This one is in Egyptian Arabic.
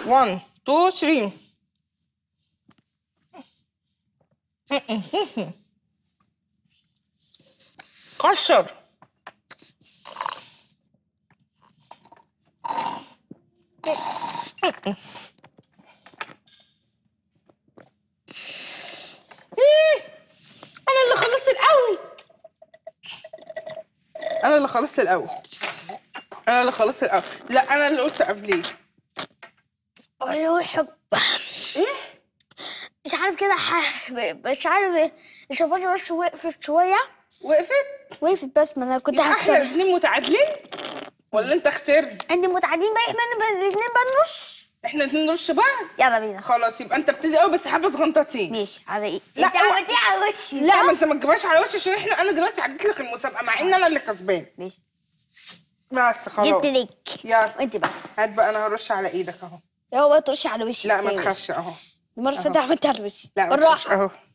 1 2 3 كسر انا اللي خلصت الاول انا اللي خلصت الاول انا اللي خلصت الاول لا انا اللي قلت قبليه ايوه حب ايه مش عارف كده ح... مش عارف ايه الشباشة بس وقفت شوية وقفت وقفت بس ما انا كنت يبقى احنا هكسر الاثنين متعادلين ولا انت خسرت عندي متعادلين بقى يبقى الاثنين بنرش احنا الاثنين نرش بعض يلا بينا خلاص يبقى انت بتزي قوي بس حبه صغنطتين ماشي على ايه لا، انت اوعى. عملتيه على وشي لا ما انت ما تجيبهاش على وشي عشان احنا انا دلوقتي عديت لك المسابقه مع ان انا اللي كسبان ماشي بس خلاص جبت ليك يلا وانت بقى هات بقى انا هرش على ايدك اهو يلا بقى ترشي على وشي لا ما تاني. تخافش اهو المرة اللي فاتت عملتها على وشي لا ما بالراحة تخافش اهو